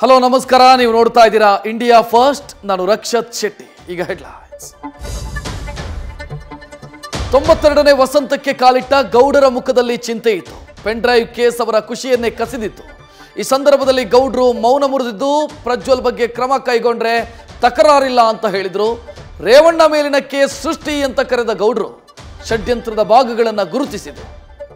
hello ನಮಸ್ಕಾರ ನೀವು ನೋಡ್ತಾ ಇದ್ದೀರಾ ಇಂಡಿಯಾ ಫಸ್ಟ್ ನಾನು ರಕ್ಷತ್ ಶೆಟ್ಟಿ ಈಗ ಹೆಡ್ಲೈನ್ಸ್ ತೊಂಬತ್ತೆರಡನೇ ವಸಂತಕ್ಕೆ ಕಾಲಿಟ್ಟ ಗೌಡರ ಮುಖದಲ್ಲಿ ಚಿಂತೆ ಇತ್ತು ಪೆನ್ ಡ್ರೈವ್ ಕೇಸ್ ಅವರ ಖುಷಿಯನ್ನೇ ಕಸಿದಿತ್ತು ಈ ಸಂದರ್ಭದಲ್ಲಿ ಗೌಡ್ರು ಮೌನ ಮುರಿದಿದ್ದು ಪ್ರಜ್ವಲ್ ಬಗ್ಗೆ ಕ್ರಮ ಕೈಗೊಂಡ್ರೆ ತಕರಾರಿಲ್ಲ ಅಂತ ಹೇಳಿದ್ರು ರೇವಣ್ಣ ಮೇಲಿನ ಕೇಸ್ ಸೃಷ್ಟಿ ಅಂತ ಕರೆದ ಗೌಡ್ರು ಷಡ್ಯಂತ್ರದ ಭಾಗಗಳನ್ನು ಗುರುತಿಸಿದರು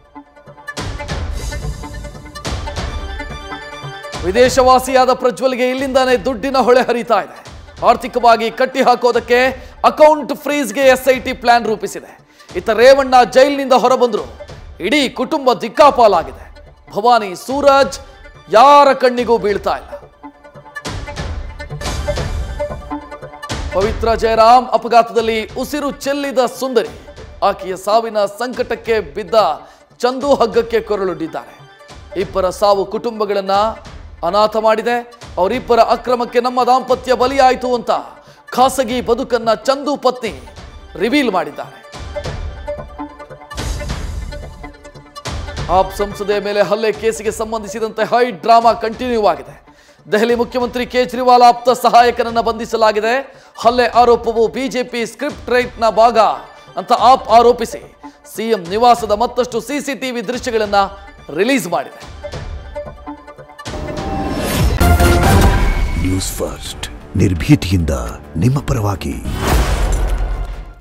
ವಿದೇಶವಾಸಿಯಾದ ಪ್ರಜ್ವಲ್ಗೆ ಇಲ್ಲಿಂದಾನೇ ದುಡ್ಡಿನ ಹೊಳೆ ಹರಿತಾ ಇದೆ ಆರ್ಥಿಕವಾಗಿ ಕಟ್ಟಿ ಹಾಕೋದಕ್ಕೆ ಅಕೌಂಟ್ ಫ್ರೀಸ್ಗೆ ಎಸ್ಐಟಿ ಪ್ಲಾನ್ ರೂಪಿಸಿದೆ ಇತ್ತ ರೇವಣ್ಣ ಜೈಲಿನಿಂದ ಹೊರಬಂದ್ರು ಇಡೀ ಕುಟುಂಬ ದಿಕ್ಕಾಪಾಲಾಗಿದೆ ಭವಾನಿ ಸೂರಜ್ ಯಾರ ಕಣ್ಣಿಗೂ ಬೀಳ್ತಾ ಇಲ್ಲ ಪವಿತ್ರ ಜಯರಾಮ್ ಅಪಘಾತದಲ್ಲಿ ಉಸಿರು ಚೆಲ್ಲಿದ ಸುಂದರಿ ಆಕೆಯ ಸಾವಿನ ಸಂಕಟಕ್ಕೆ ಬಿದ್ದ ಚಂದು ಹಗ್ಗಕ್ಕೆ ಕೊರಳುಡಿದ್ದಾರೆ ಇಬ್ಬರ ಸಾವು ಕುಟುಂಬಗಳನ್ನ ಅನಾಥ ಮಾಡಿದೆ ಅವರಿಬ್ಬರ ಅಕ್ರಮಕ್ಕೆ ನಮ್ಮ ದಾಂಪತ್ಯ ಬಲಿಯಾಯಿತು ಅಂತ ಖಾಸಗಿ ಬದುಕನ್ನ ಚಂದು ಪತ್ನಿ ರಿವೀಲ್ ಮಾಡಿದ್ದಾರೆ ಆಪ್ ಸಂಸದೆಯ ಮೇಲೆ ಹಲ್ಲೆ ಕೇಸಿಗೆ ಸಂಬಂಧಿಸಿದಂತೆ ಹೈ ಡ್ರಾಮಾ ಕಂಟಿನ್ಯೂ ಆಗಿದೆ ದೆಹಲಿ ಮುಖ್ಯಮಂತ್ರಿ ಕೇಜ್ರಿವಾಲ್ ಆಪ್ತ ಸಹಾಯಕನನ್ನ ಬಂಧಿಸಲಾಗಿದೆ ಹಲ್ಲೆ ಆರೋಪವು ಬಿಜೆಪಿ ಸ್ಕ್ರಿಪ್ಟ್ ರೈಟ್ನ ಭಾಗ ಅಂತ ಆಪ್ ಆರೋಪಿಸಿ ಸಿಎಂ ನಿವಾಸದ ಮತ್ತಷ್ಟು ಸಿಸಿಟಿವಿ ದೃಶ್ಯಗಳನ್ನ ರಿಲೀಸ್ ಮಾಡಿದೆ ನ್ಯೂಸ್ ಫಸ್ಟ್ ನಿರ್ಭೀತಿಯಿಂದ ನಿಮ್ಮ ಪರವಾಗಿ